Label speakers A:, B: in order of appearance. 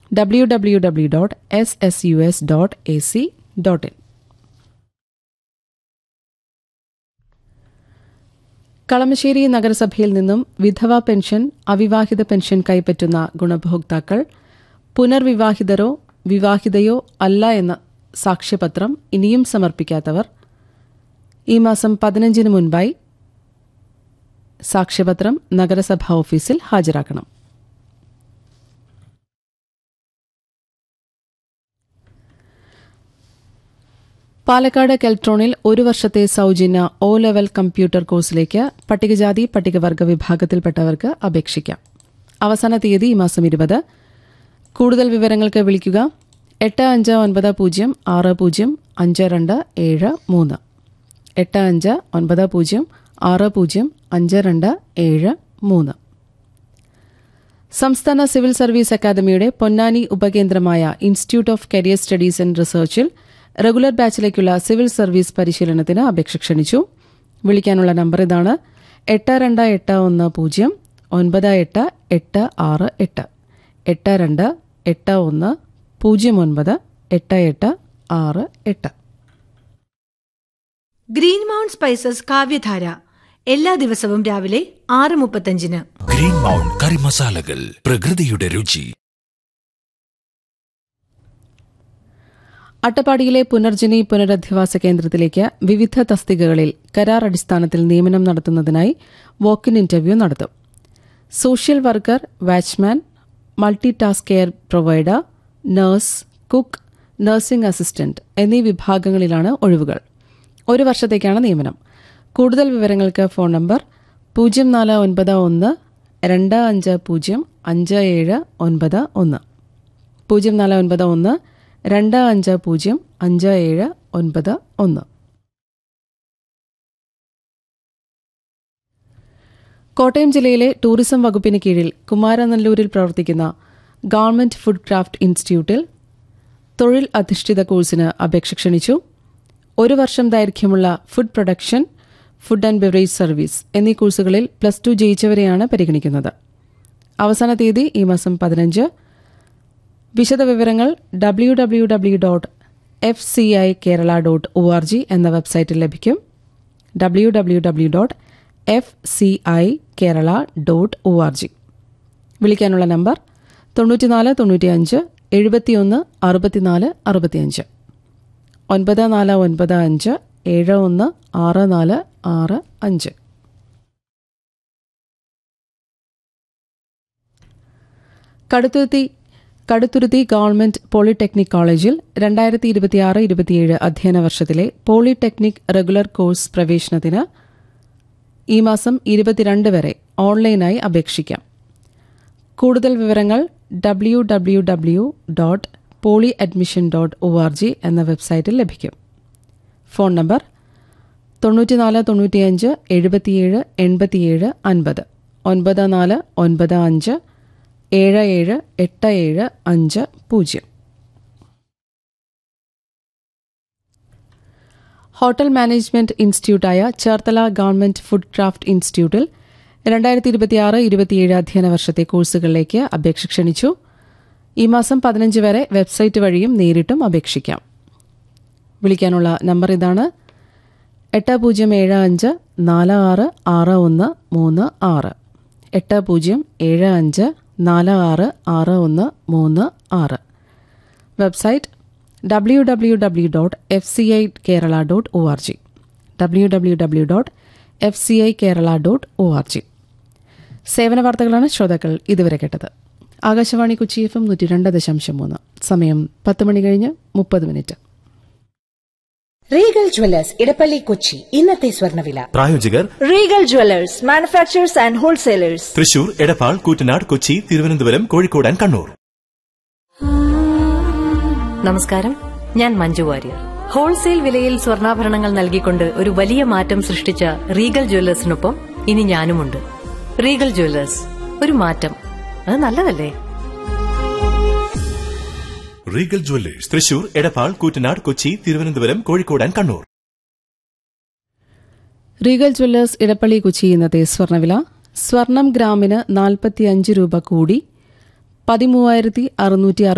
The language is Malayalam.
A: W W W dot S S U S dot A C dot in Kalamassery നഗരസഭയിൽ നിന്നും വിധവ പെൻഷൻ അവിവാഹിത പെൻഷൻ കൈപ്പറ്റുന്ന ഗുണഭോക്താക്കൾ പുനർവിവാഹിതരോ വിവാഹിതയോ അല്ല എന്ന സാക്ഷ്യപത്രം ഇനിയും സമർപ്പിക്കാത്തവർ ഈ മാസം പതിനഞ്ചിന് മുൻപായി സാക്ഷ്യപത്രം നഗരസഭാ ഓഫീസിൽ ഹാജരാക്കണം പാലക്കാട് കെൽട്രോണിൽ ഒരു വർഷത്തെ സൌജന്യ ഒ ലെവൽ കമ്പ്യൂട്ടർ കോഴ്സിലേക്ക് പട്ടികജാതി പട്ടികവർഗ വിഭാഗത്തിൽപ്പെട്ടവർക്ക് അപേക്ഷിക്കാം അവസാന തീയതി ഈ മാസം ഇരുപത് കൂടുതൽ വിവരങ്ങൾക്ക് വിളിക്കുക എട്ട് അഞ്ച് ഒൻപത് പൂജ്യം ആറ് പൂജ്യം അഞ്ച് രണ്ട് ഏഴ് മൂന്ന് എട്ട് അഞ്ച് ഒൻപത് പൂജ്യം ആറ് പൂജ്യം അഞ്ച് രണ്ട് ഏഴ് മൂന്ന് സംസ്ഥാന സിവിൽ സർവീസ് അക്കാദമിയുടെ പൊന്നാനി ഉപകേന്ദ്രമായ institute of career studies and റിസർച്ചിൽ റെഗുലർ ബാച്ചിലേക്കുള്ള സിവിൽ സർവീസ് പരിശീലനത്തിന് അപേക്ഷ ക്ഷണിച്ചു വിളിക്കാനുള്ള നമ്പർ ഇതാണ് എട്ട് രണ്ട് എട്ട് ഒന്ന് പൂജ്യം ഒൻപത് എട്ട് എട്ട് ആറ് എട്ട് എട്ട് രണ്ട് എട്ട് ഒന്ന് പൂജ്യം ഒൻപത് എട്ട് എട്ട് ആറ് എട്ട്
B: ഗ്രീൻ മൗണ്ട് സ്പൈസസ് കാവ്യധാര എല്ലാ ദിവസവും രാവിലെ ആറ് മുപ്പത്തഞ്ചിന്
C: ഗ്രീൻ മൗണ്ട് കറി മസാലകൾ പ്രകൃതിയുടെ രുചി
A: അട്ടപ്പാടിയിലെ പുനർജനി പുനരധിവാസ കേന്ദ്രത്തിലേക്ക് വിവിധ തസ്തികകളിൽ കരാർ അടിസ്ഥാനത്തിൽ നിയമനം നടത്തുന്നതിനായി വോക്കിൻ ഇന്റർവ്യൂ നടത്തും social worker watchman multi task care provider nurse cook nursing assistant എന്നീ വിഭാഗങ്ങളിലാണ് ഒഴിവുകൾ ഒരു വർഷത്തേക്കാണ് നിയമനം കൂടുതൽ വിവരങ്ങൾക്ക് ഫോൺ നമ്പർ പൂജ്യം നാല് ഒൻപത് ഒന്ന് രണ്ട് അഞ്ച് പൂജ്യം അഞ്ച് ഏഴ് ഒൻപത് ഒന്ന് പൂജ്യം നാല് ഒൻപത് ഒന്ന് രണ്ട് അഞ്ച് പൂജ്യം അഞ്ച് ഏഴ് ഒൻപത് ഒന്ന് കോട്ടയം ജില്ലയിലെ ടൂറിസം വകുപ്പിന് കീഴിൽ കുമാരനല്ലൂരിൽ പ്രവർത്തിക്കുന്ന ഗവൺമെന്റ് ഫുഡ് ക്രാഫ്റ്റ് ഇൻസ്റ്റിറ്റ്യൂട്ടിൽ തൊഴിൽ അധിഷ്ഠിത കോഴ്സിന് അപേക്ഷ ക്ഷണിച്ചു ഒരു വർഷം ദൈർഘ്യമുള്ള food production food and beverage service എന്നീ കോഴ്സുകളിൽ പ്ലസ് ടു ജയിച്ചവരെയാണ് പരിഗണിക്കുന്നത് അവസാന തീയതി ഈ മാസം പതിനഞ്ച് വിശദവിവരങ്ങൾ W W W dot F C I Kerala dot O R G എന്ന വെബ്സൈറ്റിൽ ലഭിക്കും W W W dot F C I Kerala dot O R G വിളിക്കാനുള്ള നമ്പർ തൊണ്ണൂറ്റിനാല് തൊണ്ണൂറ്റിയഞ്ച് എഴുപത്തിയൊന്ന് അറുപത്തിനാല് അറുപത്തിയഞ്ച് ഒൻപത് നാല് ഒൻപത് അഞ്ച് ഏഴ് ഒന്ന് ആറ് നാല് ആറ് അഞ്ച് കടുത്തുരുത്തി കടുത്തുരുത്തി ഗവൺമെന്റ് പോളിടെക്നിക് കോളേജിൽ രണ്ടായിരത്തി ഇരുപത്തിയാറ് ഇരുപത്തിയേഴ് അധ്യയന വർഷത്തിലെ പോളിടെക്നിക് റെഗുലർ കോഴ്സ് പ്രവേശനത്തിന് ഈ മാസം ഇരുപത്തിരണ്ട് വരെ ഓൺലൈനായി അപേക്ഷിക്കാം കൂടുതൽ വിവരങ്ങൾ W W W dot poly admission dot O R G എന്ന വെബ്സൈറ്റിൽ ലഭിക്കും ഫോൺ നമ്പർ തൊണ്ണൂറ്റിനാല് തൊണ്ണൂറ്റിയഞ്ച് എഴുപത്തിയേഴ് എൺപത്തിയേഴ് അൻപത് ഒൻപത് നാല് ഒൻപത് അഞ്ച് ഏഴ് ഏഴ് എട്ട് ഏഴ് അഞ്ച് പൂജ്യം ഹോട്ടൽ മാനേജ്മെന്റ് ഇൻസ്റ്റിറ്റ്യൂട്ടായ ചേർത്തല ഗവൺമെന്റ് ഫുഡ് ക്രാഫ്റ്റ് ഇൻസ്റ്റിറ്റ്യൂട്ടിൽ രണ്ടായിരത്തി ഇരുപത്തിയാറ് ഇരുപത്തിയേഴ് അധ്യയന വർഷത്തെ കോഴ്സുകളിലേക്ക് അപേക്ഷ ക്ഷണിച്ചു ഈ മാസം പതിനഞ്ച് വരെ വെബ്സൈറ്റ് വഴിയും നേരിട്ടും അപേക്ഷിക്കാം വിളിക്കാനുള്ള നമ്പർ ഇതാണ് എട്ട് പൂജ്യം ഏഴ് അഞ്ച് നാല് ആറ് ആറ് ഒന്ന് മൂന്ന് ആറ് എട്ട് പൂജ്യം ഏഴ് അഞ്ച് നാല് ആറ് ആറ് ഒന്ന് മൂന്ന് ആറ് website W W W dot F C I Kerala dot O R G W W W dot F C I Kerala dot O R G സേവന വാർത്തകളാണ് ശ്രോതാക്കൾ ഇതുവരെ കേട്ടത് ആകാശവാണി കൊച്ചി എഫ് എം നൂറ്റി രണ്ട് ദശാംശം മൂന്ന് സമയം പത്ത് മണി കഴിഞ്ഞ് മുപ്പത് minute
D: Regal jewellers Edappally Kochi ഇന്നത്തെ സ്വർണ്ണവില
E: പ്രായോജകർ
B: Regal jewellers manufacturers and wholesalers
E: Thrissur Edappal Koottanad Kochi Thiruvananthapuram Kozhikode and Kannur
F: നമസ്കാരം ഞാൻ മഞ്ജു വാര്യർ ഹോൾസെയിൽ വിലയിൽ സ്വർണ്ണാഭരണങ്ങൾ നൽകിക്കൊണ്ട് ഒരു വലിയ മാറ്റം സൃഷ്ടിച്ച റീഗൽ ജ്വല്ലേഴ്സിനൊപ്പം ഇനി ഞാനുമുണ്ട് റീഗൽ ജ്വല്ലേഴ്സ് ഒരു മാറ്റം അത് നല്ലതല്ലേ
E: Regal jewellers Thrissur Edappal Koottanad Kochi Thiruvananthapuram Kozhikode and Kannur
A: Regal jewellers Edappally Kochi ഇന്നത്തെ സ്വർണ്ണവില സ്വർണം ഗ്രാമിന് നാൽപ്പത്തിയഞ്ച് രൂപ കൂടി പതിമൂവായിരത്തി അറുന്നൂറ്റി